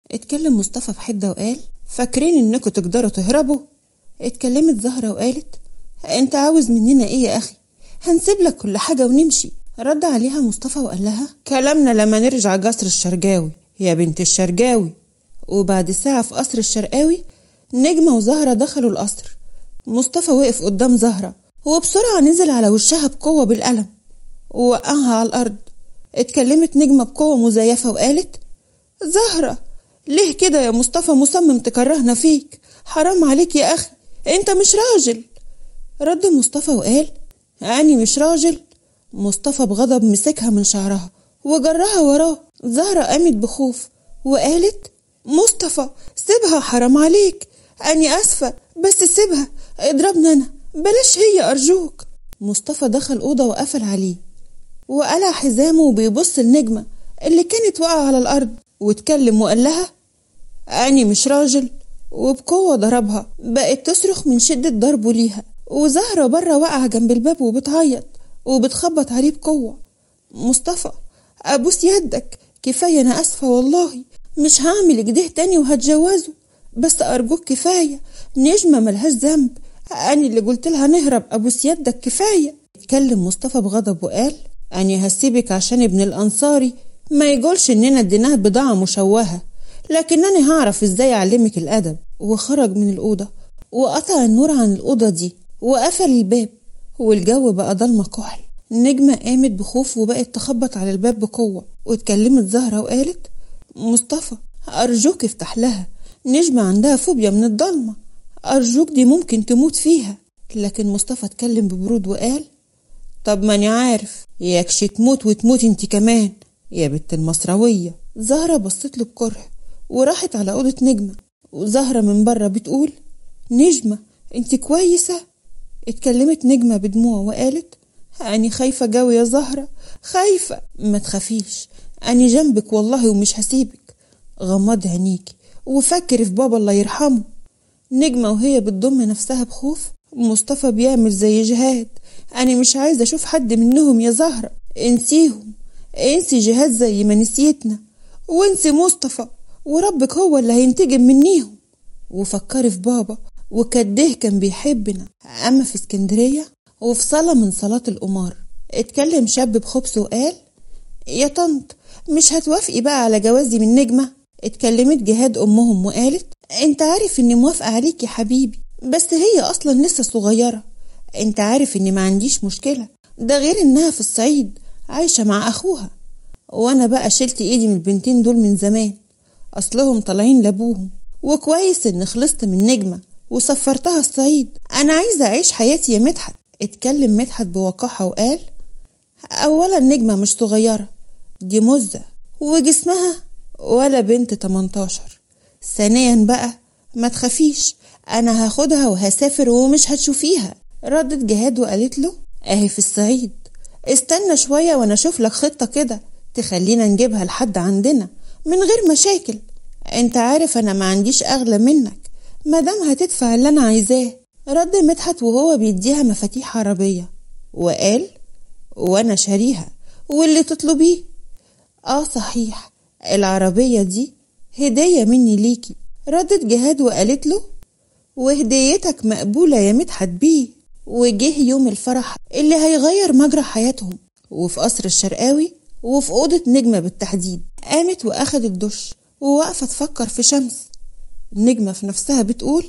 اتكلم مصطفى بحدة وقال فاكرين انكم تقدروا تهربوا اتكلمت زهرة وقالت انت عاوز مننا ايه يا اخي هنسيب لك كل حاجة ونمشي رد عليها مصطفى وقال لها كلامنا لما نرجع قصر الشرقاوي يا بنت الشرقاوي وبعد ساعة في قصر الشرقاوي نجمة وزهرة دخلوا القصر مصطفى وقف قدام زهرة وبسرعة نزل على وشها بقوة بالقلم ووقعها على الأرض اتكلمت نجمة بقوة مزيفة وقالت زهرة ليه كده يا مصطفى مصمم تكرهنا فيك حرام عليك يا أخي انت مش راجل رد مصطفى وقال أني مش راجل مصطفى بغضب مسكها من شعرها وجرها وراه زهرة قامت بخوف وقالت مصطفى سيبها حرام عليك أني أسفة بس سيبها اضربنا أنا بلاش هي أرجوك مصطفى دخل أوضة وقفل عليه وقلع حزامه وبيبص النجمة اللي كانت واقعة على الأرض واتكلم وقال لها أني مش راجل وبقوة ضربها بقت تصرخ من شدة ضربه ليها وزهرة بره واقعة جنب الباب وبتعيط وبتخبط عليه بقوة مصطفى أبوس يدك كفاية أنا أسفة والله مش هعمل كده تاني وهتجوزه بس أرجوك كفاية نجمة ملهاش ذنب أنا اللي قلت لها نهرب أبوس يدك كفاية اتكلم مصطفى بغضب وقال أني هسيبك عشان ابن الأنصاري ما يقولش إننا اديناه بضاعة مشوهة لكن أنا هعرف إزاي أعلمك الأدب وخرج من الأوضة وقطع النور عن الأوضة دي وقفل الباب والجو بقى ضلمة كحل نجمة قامت بخوف وبقت تخبط على الباب بقوة واتكلمت زهرة وقالت مصطفى أرجوك افتح لها نجمة عندها فوبيا من الضلمة أرجوك دي ممكن تموت فيها لكن مصطفى اتكلم ببرود وقال طب ماني عارف ياكش تموت وتموت انت كمان يا بنت المصروية زهرة بصت له بكره وراحت على أوضة نجمة وزهرة من بره بتقول نجمة انت كويسة اتكلمت نجمة بدموع وقالت أني خايفة جوي يا زهرة خايفة ما تخافيش أني جنبك والله ومش هسيبك غمض عينيكي وفكري في بابا الله يرحمه نجمة وهي بتضم نفسها بخوف مصطفى بيعمل زي جهاد أنا مش عايزة أشوف حد منهم يا زهرة انسيهم انسي جهاد زي ما نسيتنا وانسي مصطفى وربك هو اللي هينتجم منيهم وفكري في بابا وكده كان بيحبنا أما في اسكندرية وفي صلاة من صلاة القمار اتكلم شاب بخبث وقال يا طنط مش هتوافقي بقى على جوازي من نجمة اتكلمت جهاد أمهم وقالت انت عارف اني موافقة عليك يا حبيبي بس هي أصلا لسه صغيرة انت عارف اني ما عنديش مشكلة ده غير انها في الصعيد عايشة مع أخوها وأنا بقى شلت إيدي من البنتين دول من زمان أصلهم طالعين لأبوهم وكويس إن خلصت من نجمة وسفرتها الصعيد أنا عايزة أعيش حياتي يا مدحت اتكلم مدحت بوقاحة وقال أولا نجمة مش صغيرة دي مزة وجسمها ولا بنت 18 ثانيا بقى ما تخافيش أنا هاخدها وهسافر ومش هتشوفيها ردت جهاد وقالت له أهي في الصعيد استنى شوية وأنا أشوف لك خطة كده تخلينا نجيبها لحد عندنا من غير مشاكل انت عارف أنا ما عنديش أغلى منك مادام هتدفع اللي أنا عايزاه رد مدحت وهو بيديها مفاتيح عربية وقال وأنا شاريها واللي تطلبيه آه صحيح العربية دي هدية مني ليكي ردت جهاد وقالت له وهديتك مقبولة يا مدحت بيه وجه يوم الفرح اللي هيغير مجرى حياتهم وفي قصر الشرقاوي وفي أوضة نجمة بالتحديد قامت وأخدت دش وواقفة تفكر في شمس نجمة في نفسها بتقول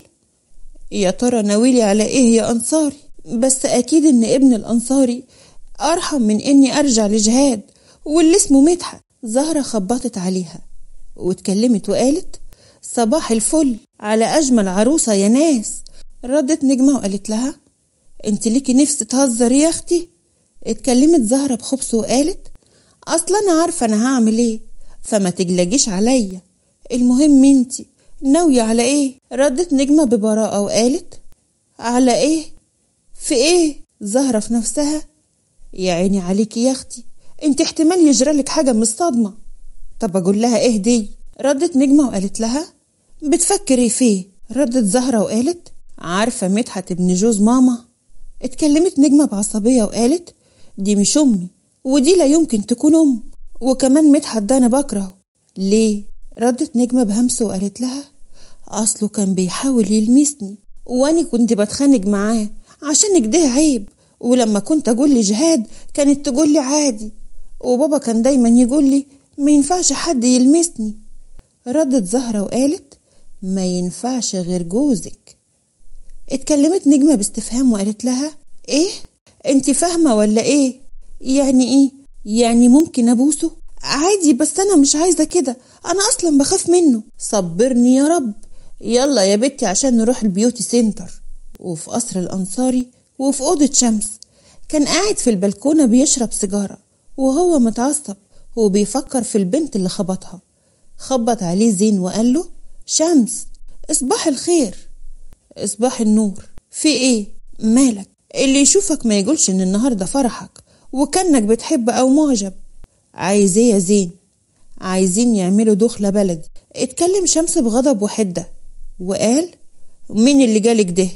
يا ترى ناويلي على ايه يا أنصاري بس أكيد إن ابن الأنصاري أرحم من إني أرجع لجهاد واللي اسمه مدحت زهرة خبطت عليها واتكلمت وقالت صباح الفل على أجمل عروسة يا ناس ردت نجمة وقالت لها انت ليكي نفس تهزر يا اختي اتكلمت زهرة بخبث وقالت اصلا انا عارفة انا هعمل ايه فما تجلجيش عليا المهم انتي ناوية على ايه ردت نجمة ببراءة وقالت على ايه في ايه زهرة في نفسها يا عيني عليكي يا اختي انت احتمال يجرالك حاجة من الصدمة طب اقول لها ايه دي ردت نجمة وقالت لها بتفكري فيه ردت زهرة وقالت عارفة مدحت ابن جوز ماما اتكلمت نجمة بعصبية وقالت دي مش أمي ودي لا يمكن تكون أم وكمان مدحت ده أنا بكرهه ليه؟ ردت نجمة بهمس وقالت لها أصله كان بيحاول يلمسني وأني كنت بتخانق معاه عشان كده عيب ولما كنت أقول لي جهاد كانت تقول لي عادي وبابا كان دايما يقول لي ما ينفعش حد يلمسني ردت زهرة وقالت ما ينفعش غير جوزك اتكلمت نجمة باستفهام وقالت لها ايه انت فاهمة ولا ايه يعني ايه يعني ممكن ابوسه عادي بس انا مش عايزة كده انا اصلا بخاف منه صبرني يا رب يلا يا بنتي عشان نروح البيوتي سنتر وفي قصر الانصاري وفي اوضة شمس كان قاعد في البلكونة بيشرب سيجارة وهو متعصب وبيفكر في البنت اللي خبطها خبط عليه زين وقال له شمس اصباح الخير اصباح النور في ايه مالك اللي يشوفك ما يقولش ان النهارده فرحك وكانك بتحب او معجب عايز ايه يا زين عايزين يعملوا دخلة بلدي اتكلم شمس بغضب وحدة وقال مين اللي جالك ده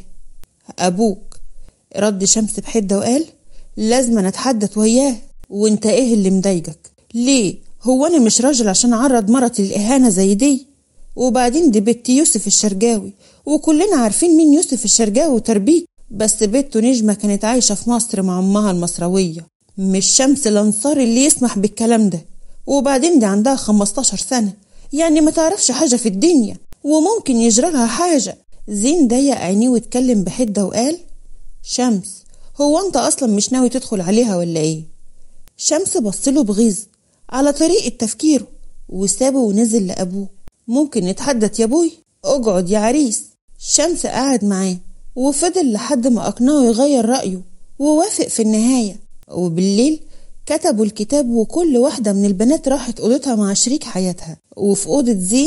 ابوك رد شمس بحدة وقال لازم اتحدث وياه وانت ايه اللي مضايقك ليه هو انا مش راجل عشان اعرض مرتي للاهانة زي دي وبعدين دي بنت يوسف الشرجاوي وكلنا عارفين مين يوسف الشرجاوي وتربيته بس بنته نجمة كانت عايشة في مصر مع أمها المصروية مش شمس الأنصار اللي يسمح بالكلام ده وبعدين دي عندها 15 سنة يعني ما تعرفش حاجة في الدنيا وممكن يجرى لها حاجة زين ضيق عينيه واتكلم بحدة وقال شمس هو انت اصلا مش ناوي تدخل عليها ولا ايه شمس بصله بغيظ على طريقة تفكيره وسابه ونزل لأبوه ممكن نتحدث يا ابوي اقعد يا عريس شمس قعد معاه وفضل لحد ما أقنعه يغير رأيه ووافق في النهاية وبالليل كتبوا الكتاب وكل واحدة من البنات راحت أوضتها مع شريك حياتها وفي أوضة زين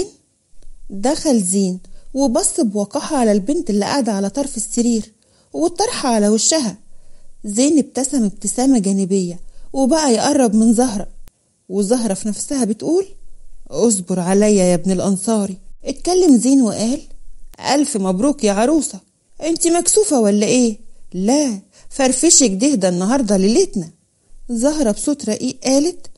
دخل زين وبص بوقاحة على البنت اللي قاعدة على طرف السرير والطرحة على وشها زين ابتسم ابتسامة جانبية وبقى يقرب من زهرة وزهرة في نفسها بتقول اصبر عليا يا ابن الأنصاري اتكلم زين وقال ألف مبروك يا عروسة انت مكسوفة ولا ايه لا فرفشك ده ده النهاردة ليلتنا زهرة بصوت رقيق قالت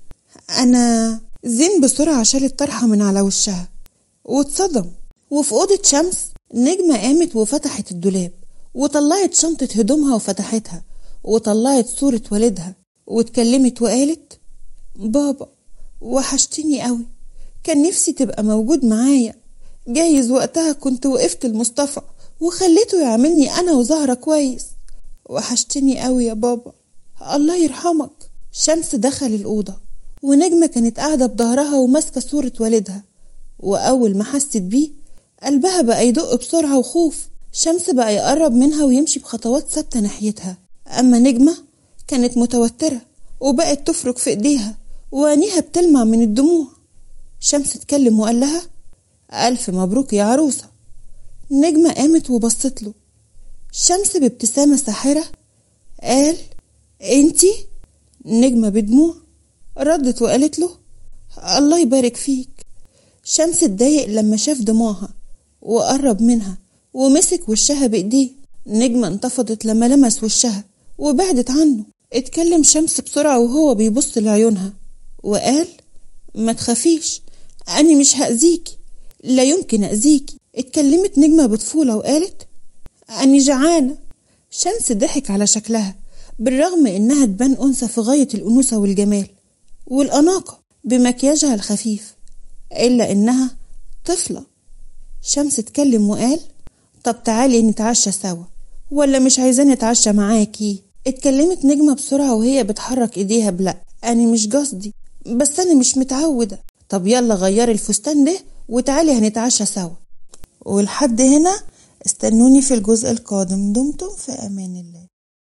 أنا زين بسرعة شالت طرحة من على وشها واتصدم وفي أوضة شمس نجمة قامت وفتحت الدولاب وطلعت شنطة هدومها وفتحتها وطلعت صورة والدها واتكلمت وقالت بابا وحشتني قوي كان نفسي تبقى موجود معايا جايز وقتها كنت وقفت لمصطفى وخليته يعملني أنا وزهرة كويس وحشتني قوي يا بابا الله يرحمك شمس دخل الأوضة ونجمة كانت قاعدة بظهرها وماسكة صورة والدها وأول ما حست بيه قلبها بقى يدق بسرعة وخوف شمس بقى يقرب منها ويمشي بخطوات ثابتة ناحيتها أما نجمة كانت متوترة وبقت تفرك في إيديها وعينيها بتلمع من الدموع شمس اتكلم وقال لها ألف مبروك يا عروسة نجمة قامت وبصت له شمس بابتسامة ساحرة قال انتي نجمة بدموع ردت وقالت له الله يبارك فيك شمس اتضايق لما شاف دموعها وقرب منها ومسك وشها بإيديه نجمة انتفضت لما لمس وشها وبعدت عنه اتكلم شمس بسرعة وهو بيبص لعيونها وقال ما تخافيش أنا مش هأذيكي لا يمكن أذيكي اتكلمت نجمة بطفولة وقالت أني جعانة شمس ضحك على شكلها بالرغم إنها تبان أنثى في غاية الأنوثة والجمال والأناقة بمكياجها الخفيف إلا إنها طفلة شمس اتكلم وقال طب تعالي نتعشى سوا ولا مش عايزة نتعشى معاكي اتكلمت نجمة بسرعة وهي بتحرك ايديها بلا أنا مش قصدي بس أنا مش متعودة طب يلا غيري الفستان ده وتعالي هنتعشى سوا ولحد هنا استنوني في الجزء القادم دمتم في أمان الله